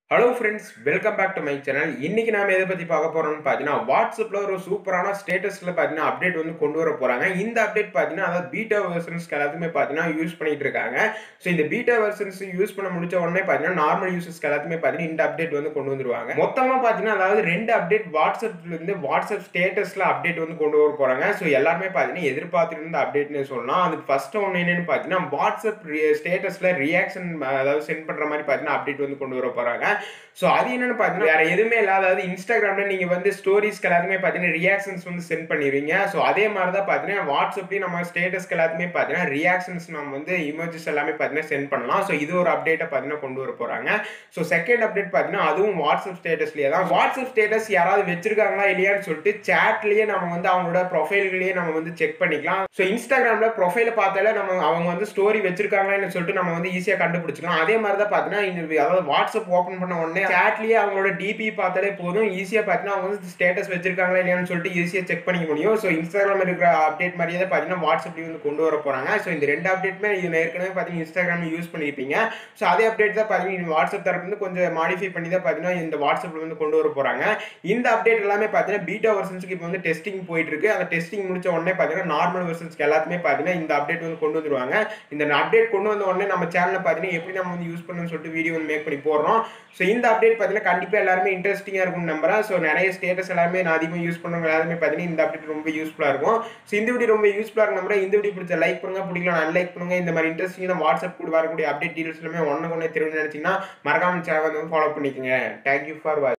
hello friends welcome back to my channel இன்னைக்கு நாம எதை பத்தி பார்க்க போறோம்னு பார்த்தீங்கன்னா வாட்ஸ்அப்ல ஒரு சூப்பரான ஸ்டேட்டஸ்ல பார்த்தீங்கன்னா அப்டேட் வந்து கொண்டு வர போறாங்க இந்த அப்டேட் பார்த்தீங்கன்னா அதாவது பீட்டா வெர்ஷன்ஸ்க்கு எல்லாத்துமே பார்த்தீங்கன்னா யூஸ் பண்ணிட்டு இருக்காங்க ஸோ இந்த பீட்டா வெர்ஷன்ஸ் யூஸ் பண்ண முடிச்ச உடனே பார்த்தீங்கன்னா நார்மல் யூசர்ஸ்க்கு எல்லாத்துமே பார்த்தீங்கன்னா இந்த அப்டேட் வந்து கொண்டு வந்துருவாங்க மொத்தமா பார்த்தீங்கன்னா அதாவது ரெண்டு அப்டேட் வாட்ஸ்அப்ல இருந்து வாட்ஸ்அப் ஸ்டேட்டஸ்ல அப்டேட் வந்து கொண்டு வர போறாங்க ஸோ எல்லாருமே பார்த்தீங்கன்னா எதிர்பார்த்துட்டு இருந்த அப்டேட்னு சொல்லலாம் அதுக்கு ஃபர்ஸ்ட் ஒன்று என்னன்னு பார்த்தீங்கன்னா வாட்ஸ்அப் ஸ்டேட்டஸ்ல ரியாக்ஷன் அதாவது சென்ட் பண்ற மாதிரி பார்த்தீங்கன்னா அப்டேட் வந்து கொண்டு வர போறாங்க ஸோ அது என்னன்னு பார்த்தீங்கன்னா வேற எதுவுமே இல்லாத அதாவது இன்ஸ்டாகிராம்ல நீங்க வந்து ஸ்டோரிஸ்க்கு எல்லாருமே பார்த்தீங்கன்னா ரியாக்ஷன்ஸ் வந்து சென்ட் பண்ணிடுவீங்க ஸோ அதே மாதிரி தான் பார்த்தீங்கன்னா வாட்ஸ்அப்லேயும் நம்ம ஸ்டேட்டஸ்க்கு எல்லாத்துமே பார்த்தீங்கன்னா ரியாக்ஷன்ஸ் நம்ம வந்து இமோஜஸ் எல்லாமே பார்த்தீங்கன்னா சென்ட் பண்ணலாம் ஸோ இது ஒரு அப்டேட்டை பார்த்தீங்கன்னா கொண்டு வர போறாங்க ஸோ செகண்ட் அப்டேட் பார்த்தீங்கன்னா அதுவும் வாட்ஸ்அப் ஸ்டேட்டஸ்லேயே தான் வாட்ஸ்அப் ஸ்டேட்டஸ் யாராவது வச்சிருக்காங்களா இல்லையான்னு சொல்லிட்டு சேட்லயே நம்ம வந்து அவங்களோட ப்ரொஃபைல்களையே நம்ம வந்து செக் பண்ணிக்கலாம் ஸோ இன்ஸ்டாகிராம்ல ப்ரொஃபைல பார்த்தாலே நம்ம அவங்க வந்து ஸ்டோரி வச்சிருக்காங்களான்னு சொல்லிட்டு நம்ம வந்து ஈஸியாக கண்டுபிடிச்சிக்கலாம் அதே மாதிரி தான் பார்த்தீங்கன்னா இந்த அதாவது வாட்ஸ்அப் ஓப்பன் பண்ண உடனே சேட்லயே அவங்களோட டிபி பார்த்தாலே போதும் ஈஸியாக பார்த்தீங்கன்னா அவங்க வந்து ஸ்டேட்டஸ் வச்சிருக்காங்களா இல்லையான்னு சொல்லிட்டு ஈஸியாக செக் பண்ணிக்க முடியும் ஸோ இன்ஸ்டாகிராம் இருக்கிற அப்டேட் மாதிரியே தான் பார்த்தீங்கன்னா வாட்ஸ்அப்லேயும் வந்து கொண்டு வர போறாங்க ஸோ இந்த ரெண்டு அப்டேட்டுமே இது ஏற்கனவே பார்த்தீங்கன்னா இன்ஸ்டாகிராம் யூஸ் பண்ணியிருப்பீங்க ஸோ அதே அப்டேட் தான் பார்த்தீங்கன்னா வாட்ஸ்அப் தரப்பு வந்து கொஞ்சம் மாடிஃபை பண்ணி தான் பார்த்தீங்கன்னா இந்த வாட்ஸ்அப்ல வந்து கொண்டு வர போறாங்க இந்த அப்டேட் எல்லாமே பார்த்தீங்கன்னா பீட்டா வெர்ஷன்ஸ்க்கு இப்போ வந்து டெஸ்டிங் போயிட்டு இருக்கு அந்த டெஸ்டிங் முடிச்ச உடனே பார்த்தீங்கன்னா நார்மல் வெர்ஷன்ஸ்க்கு எல்லாத்துமே பார்த்தீங்கன்னா இந்த அப்டேட் வந்து கொண்டு வந்துருவாங்க இந்த அப்டேட் கொண்டு வந்த உடனே நம்ம சேனலில் பார்த்தீங்கன்னா எப்படி நம்ம வந்து யூஸ் பண்ணணும்னு சொல்லிட்டு வீடியோ வந்து மேக் பண்ணி போடுறோம் ஸோ இந்த அப்டேட் பார்த்தீங்கன்னா கண்டிப்பாக எல்லாருமே இன்ட்ரெஸ்டிங்காக இருக்கும்னு நம்புறேன் ஸோ நிறைய ஸ்டேட்டஸ் எல்லாமே நான் அதிகமாக யூஸ் பண்ணுறவங்க எல்லாருமே பார்த்தீங்கன்னா இந்த அப்டேட் ரொம்ப யூஸ்ஃபுல்லாக இருக்கும் ஸோ இந்த வீடியோ ரொம்ப யூஸ்ஃபுல்லாக இருக்கும் நம்புறேன் இந்த வீடியோ பிடிச்ச லைக் பண்ணுங்க பிடிக்கலாம் அன்லைக் பண்ணுங்க இந்த மாதிரி இன்ட்ரெஸ்டிங்கான வாட்ஸ்அப் கூட வரக்கூடிய அப்டேட் டீடைல்ஸ் எல்லாமே ஒன்று கொண்டே தெரியும் நினைச்சீங்கன்னா மறக்காம சேனல் வந்து ஃபாலோ பண்ணிக்கோங்க தேங்க்யூ ஃபார் வாட்ச்